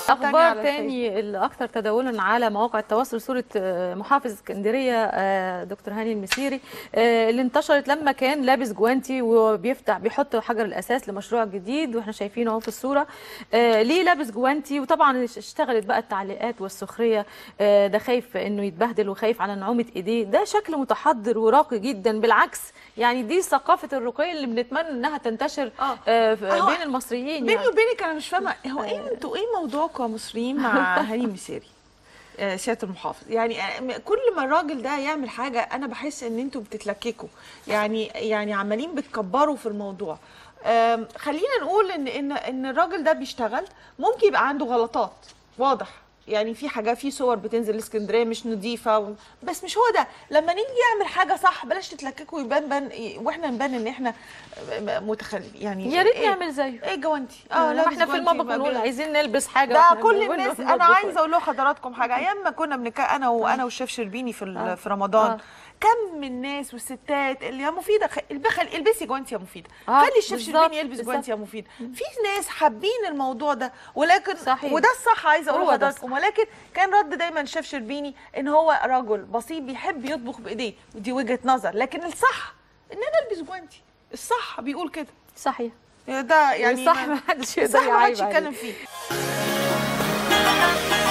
اخبار تاني الاكثر تداولا على مواقع التواصل صوره آه، محافظ اسكندريه آه، دكتور هاني المسيري آه، اللي انتشرت لما كان لابس جوانتي وبيفتح بيحط حجر الاساس لمشروع جديد واحنا شايفينه اهو في الصوره آه، ليه لابس جوانتي وطبعا اشتغلت بقى التعليقات والسخريه آه، ده خايف انه يتبهدل وخايف على نعومه ايديه ده شكل متحضر وراقي جدا بالعكس يعني دي ثقافه الرقي اللي بنتمنى انها تنتشر آه. آه، في- أهو بين المصريين بيني يعني. وبينك انا مش فاهمه هو ايه انتوا ايه موضوعكم يا مصريين مع هاني مسيري آه، سياده المحافظ يعني آه، كل ما الراجل ده يعمل حاجه انا بحس ان انتوا بتتلككوا يعني يعني عمالين بتكبروا في الموضوع آم، خلينا نقول ان ان ان الراجل ده بيشتغل ممكن يبقى عنده غلطات واضح يعني في حاجات في صور بتنزل الاسكندريه مش نظيفه و... بس مش هو ده لما نيجي يعمل حاجه صح بلاش تتلككوا يبان بان واحنا نبان ان احنا متخلف يعني يا ريت إيه؟ نعمل زيه ايه جوانتي اه لابس احنا في جوانتي المطبخ ما بنقول بين- عايزين نلبس حاجه ده وإحنا كل بنقول الناس له انا نطبخ. عايزه اقول لحضراتكم حاجه ايام ما كنا بنك... انا وانا والشيف شربيني في ال- آه. في رمضان آه. كم من الناس والستات اللي يا مفيده خ... البخل البسي جوانتي يا مفيده آه، خلي الشيف بالظبط، شربيني يلبس بالظبط. جوانتي يا مفيده في ناس حابين الموضوع ده ولكن صحيح. وده الصح عايزه اقول هو ده لحضراتكم ولكن كان رد دايما الشيف شربيني ان هو رجل بسيط بيحب يطبخ بايديه ودي وجهه نظر لكن الصح ان انا البس جوانتي الصح بيقول كده صحيح ده يعني الصح ما حدش يقدر الصح ما حدش يعيب عليه. يتكلم فيه